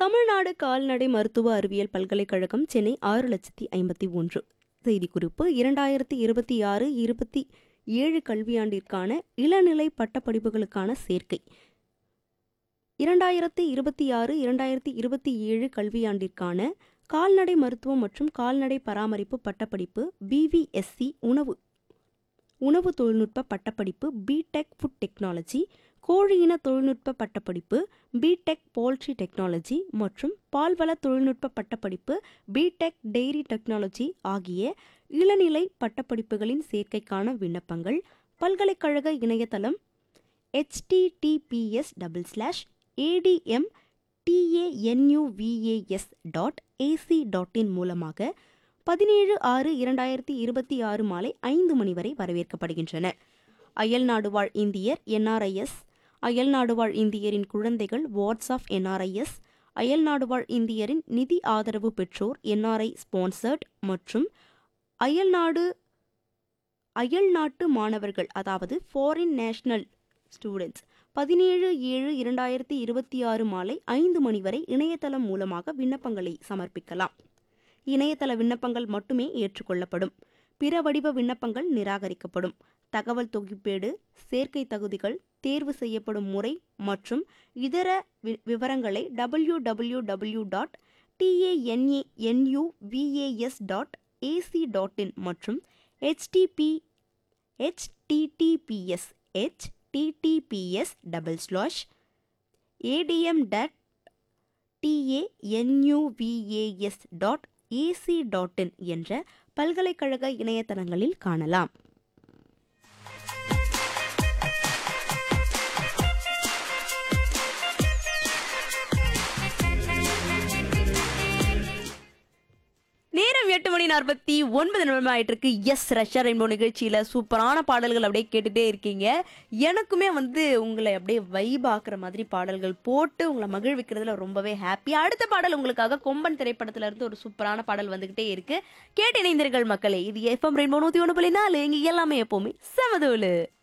தமிழ்நாடு கால்நடை மருத்துவ அறிவியல் பல்கலைக்கழகம் சென்னை ஆறு லட்சத்தி ஐம்பத்தி ஒன்று செய்திக்குறிப்பு இரண்டாயிரத்தி இருபத்தி ஆறு இருபத்தி ஏழு கல்வியாண்டிற்கான இளநிலை பட்டப்படிப்புகளுக்கான சேர்க்கை இரண்டாயிரத்தி இருபத்தி ஆறு இரண்டாயிரத்தி இருபத்தி ஏழு கல்வியாண்டிற்கான கால்நடை மருத்துவம் மற்றும் கால்நடை பராமரிப்பு பட்டப்படிப்பு பிவிஎஸ்சி உணவு உணவு தொழில்நுட்ப பட்டப்படிப்பு பிடெக் ஃபுட் டெக்னாலஜி கோழியின தொழில்நுட்ப பட்டப்படிப்பு பிடெக் போல்ட்ரி டெக்னாலஜி மற்றும் பால்வள தொழில்நுட்ப பட்டப்படிப்பு பிடெக் டெய்ரி டெக்னாலஜி ஆகிய இளநிலை பட்டப்படிப்புகளின் சேர்க்கைக்கான விண்ணப்பங்கள் பல்கலைக்கழக இணையதளம் https double slash ATM TANUVAS dot AC dot in மூலமாக பதினேழு ஆறு இரண்டாயிரத்தி இருபத்தி ஆறு மாலை ஐந்து மணி வரை வரவேற்கப்படுகின்றன அயல்நாடு வாழ் இந்தியர் என்ஆர்ஐஎஸ் அயல்நாடு வாழ் இந்தியரின் குழந்தைகள் வாட்ஸ் ஆஃப் என்ஆர்ஐஎஸ் அயல்நாடு வாழ் இந்தியரின் நிதி ஆதரவு பெற்றோர் என்ஆர்ஐ ஸ்பான்சர்ட் மற்றும் அயல்நாடு அயல்நாட்டு மாணவர்கள் அதாவது ஃபாரின் நேஷனல் ஸ்டூடெண்ட்ஸ் பதினேழு ஏழு இரண்டாயிரத்தி இருபத்தி ஆறு மாலை ஐந்து மணி வரை இணையதளம் மூலமாக விண்ணப்பங்களை சமர்ப்பிக்கலாம் இணையதள விண்ணப்பங்கள் மட்டுமே ஏற்றுக்கொள்ளப்படும் பிற வடிவ விண்ணப்பங்கள் நிராகரிக்கப்படும் தகவல் தொகுப்பேடு சேர்க்கை தகுதிகள் தேர்வு செய்யப்படும் முறை மற்றும் இதர வி- விவரங்களை W W W dot TANA NUVAS dot AC dot in மற்றும் HTP https https double slash ATM dot TANUVAS dot AC dot in என்ற பல்கலைக்கழக இணையதளங்களில் காணலாம் நேரம் எட்டு மணி நாற்பத்தி ஒன்பது நிமிடம் ஆயிட்டு இருக்கு எஸ் ரஷ்யா ரெயின்போ நிகழ்ச்சியில சூப்பரான பாடல்கள் அப்படியே கேட்டுட்டே இருக்கீங்க எனக்குமே வந்து உங்களை அப்படியே வைப் ஆக்குற மாதிரி பாடல்கள் போட்டு உங்களை மகிழ்விக்கிறதுல ரொம்பவே ஹாப்பி அடுத்த பாடல் உங்களுக்காக கொம்பன் திரைப்படத்துல இருந்து ஒரு சூப்பரான பாடல் வந்துகிட்டே இருக்கு கேட்டு இணைந்தீர்கள் மக்களே இது எஃப்எம் ரெயின்போ நூத்தி ஒன்று புள்ளி நாலு இங்க எல்லாமே எப்பவுமே செமதூலு